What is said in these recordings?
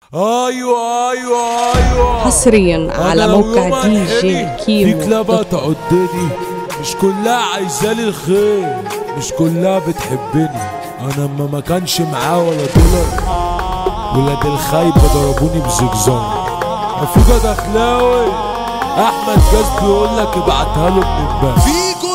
ايوه ايوه ايوه حصريا على أنا موقع ويوم دي أنحني جي في كيمو كلابة دوت كوم. تعدني مش كلها عايزالي الخير مش كلها بتحبني انا اما ما كانش معاه ولا دولار ولاد الخايبة ضربوني بزجزان افوجا دخلاوي احمد جاز بيقول لك ابعتها له من الباب فيجو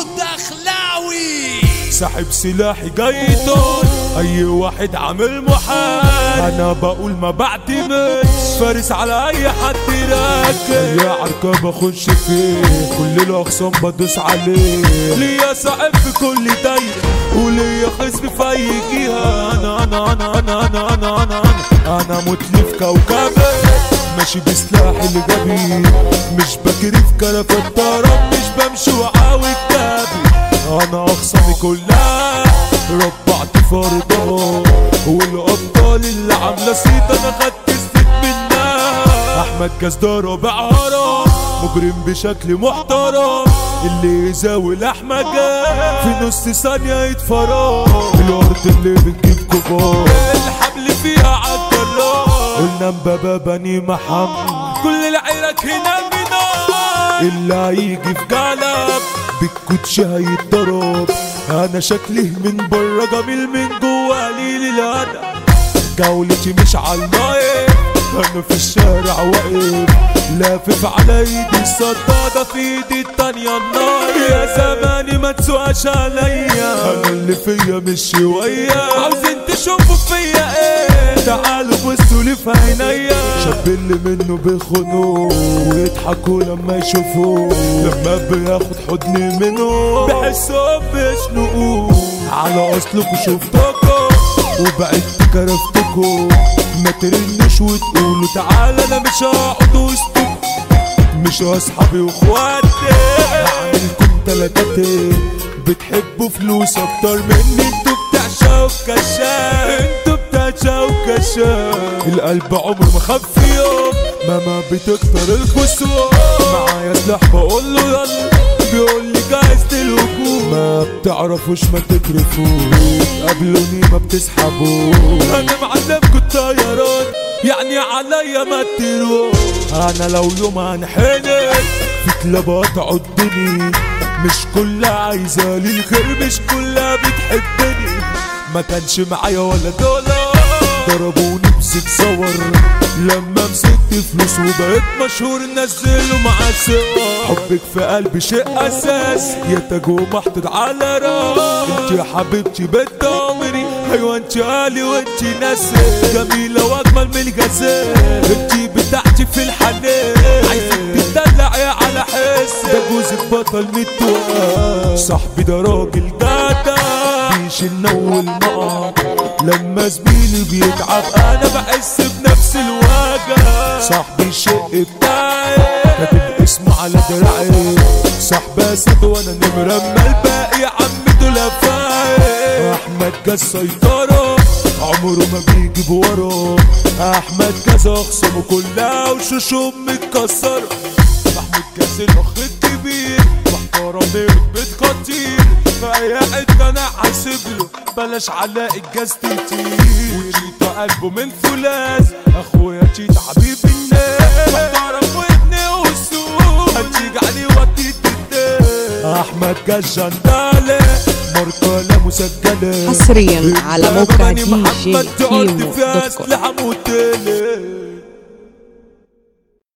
الدخلاوي ساحب سلاحي جاي طول اي واحد عامل محال انا بقول ما بعتمدش فارس على اي حد راكب يا عركة بخش فيه كل الاخصام بدوس عليه ليا صاحب في كل دايرة وليا خصم في اي جهة انا انا انا انا انا انا انا انا انا متلي في كوكبي ماشي بسلاحي اللي جابي مش بجري في كرفة طرب مش بمشي وعاوي كتابي انا اخصامي كلها ربعت فرضها والابطال اللي عامله صيت انا خدت الست منها احمد جاز ده رابع هرم مجرم بشكل محترم اللي يزاول احمد جاز في نص ثانيه يتفرج الارض اللي بتجيب كبار الحبل فيها عالجرار قلنا مبابا بني محمد كل العيلك هنا بنار اللي هيجي في جلب بالكوتش هيتضرب انا شكلي من بره جميل من جوا قليل الادب جولتي مش على المايه انا في الشارع واقف لافف على ايدي الصدادة في ايدي التانية النار يا زماني ما تسواش عليا انا اللي فيا مش شوية عاوزين تشوفوا فيا ايه تعالوا بصوا لي في عينيا شاب اللي منه بيخونوه ويضحكوا لما يشوفوه لما بياخد حضني منه بحسهم بيشنقوه على اصلكوا شفتكوا وبقيت كرفتكوا ما ترنش وتقولوا تعالى انا مش هقعد وسطكوا مش اصحابي واخواتي هعملكم تلاتاتي بتحبوا فلوس اكتر مني انتوا بتعشقوا الكشاف انتوا بتعشقوا الكشاف القلب عمره ما خاف في يوم ماما بتكتر الخصوم معايا سلاح بقول له يلا بيقول لي جاهز للهجوم ما بتعرفوش ما تكرفوش قابلوني ما بتسحبوش انا معلمكوا الطيران يعني عليا ما تروح انا لو يوم هنحنك في كلابات عدني مش كلها عايزالي الخير مش كلها بتحبني ما كانش معايا ولا دولار ضربوني بزيت صور لما مسكت فلوس وبقيت مشهور نزلوا مع الصور حبك في قلبي شيء اساس يا تاجو محطوط على راس انت يا حبيبتي بنت عمري ايوه انت قالي وانت ناسي جميله واجمل من الغزال انت بتاعتي في الحنان عايزك تدلعي على حس ده جوزك بطل متوقع صاحبي ده راجل جدع بيشيلنا والمقع لما زميلي بيتعب انا بحس بنفس الوجع صاحبي الشق بتاعي كاتب اسمه على دراعي صاحبي اسد وانا نمرة اما الباقي يا عم دول افاعي احمد جاز سيطرة عمره ما بيجيب وراه احمد جاز اخصامه كلها وشوشهم متكسرة محمود جاز الاخ الكبير محترم بيت خطير في اي حته انا حاسب له بلاش علاء الجاز كتير وشيطة قلبه من فولاذ اخويا تيتا حبيب الناس محترم وابني والسوق هتيجي عليه وديت الدين احمد جاز جندالة مركلة مسجلة حصريا على موقع بني دي جي محمد كيمو تقعد فيها دوت كوم. اسلحة موتلة